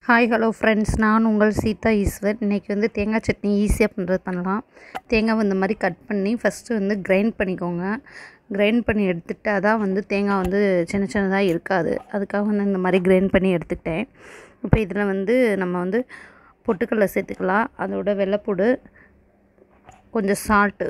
hi hello friends நான் உங்கள் சீதா ஈஸ்வர் இன்றைக்கி வந்து தேங்காய் சட்னி ஈஸியாக பண்ணுறது பண்ணலாம் தேங்காவை இந்த மாதிரி கட் பண்ணி ஃபஸ்ட்டு வந்து கிரைண்ட் பண்ணிக்கோங்க கிரைண்ட் பண்ணி எடுத்துகிட்டு அதான் வந்து தேங்காய் வந்து சின்ன சின்னதாக இருக்காது அதுக்காக வந்து இந்த மாதிரி கிரைண்ட் பண்ணி எடுத்துக்கிட்டேன் இப்போ இதில் வந்து நம்ம வந்து பொட்டுக்கடலை சேர்த்துக்கலாம் அதோட வெள்ளைப்பூடு கொஞ்சம் சால்ட்டு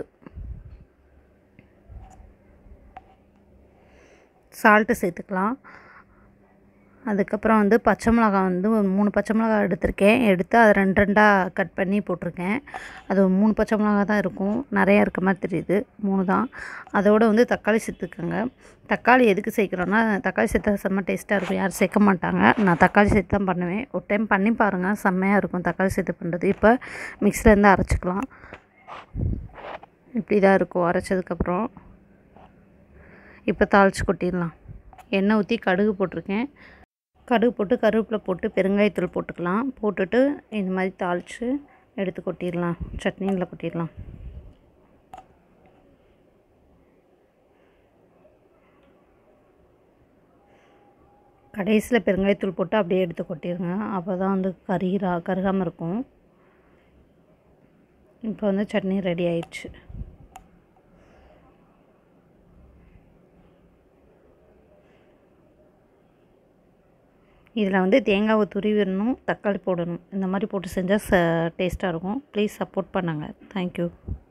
சால்ட்டு சேர்த்துக்கலாம் அதுக்கப்புறம் வந்து பச்சை மிளகா வந்து ஒரு மூணு பச்சை மிளகா எடுத்திருக்கேன் எடுத்து அதை ரெண்டு ரெண்டாக கட் பண்ணி போட்டிருக்கேன் அது ஒரு மூணு பச்சை மிளகா தான் இருக்கும் நிறையா இருக்க மாதிரி தெரியுது மூணு தான் அதோட வந்து தக்காளி சேர்த்துக்கோங்க தக்காளி எதுக்கு சேர்க்குறோன்னா தக்காளி சேர்த்தா செம்ம டேஸ்ட்டாக இருக்கும் யாரும் சேர்க்க மாட்டாங்க நான் தக்காளி சேர்த்து தான் பண்ணுவேன் ஒரு டைம் பண்ணி பாருங்கள் செம்மையாக இருக்கும் தக்காளி சேர்த்து பண்ணுறது இப்போ மிக்சிலேருந்து அரைச்சிக்கலாம் இப்படி தான் இருக்கும் அரைச்சதுக்கப்புறம் இப்போ தாளித்து கொட்டிடலாம் எண்ணெய் ஊற்றி கடுகு போட்டிருக்கேன் கடுகு போட்டு கருவேப்பிலை போட்டு பெருங்காயத்தூள் போட்டுக்கலாம் போட்டுட்டு இந்த மாதிரி தாளித்து எடுத்து கொட்டிடலாம் சட்னியில் கொட்டிடலாம் கடைசியில் பெருங்காயத்தூள் போட்டு அப்படியே எடுத்து கொட்டிடுங்க அப்போ தான் வந்து கருகிறா கருகாமல் இருக்கும் இப்போ வந்து சட்னி ரெடி ஆயிடுச்சு இதில் வந்து தேங்காவை துருவிடணும் தக்காளி போடணும் இந்த மாதிரி போட்டு செஞ்சால் ச டேஸ்ட்டாக இருக்கும் ப்ளீஸ் சப்போர்ட் பண்ணுங்கள் தேங்க்யூ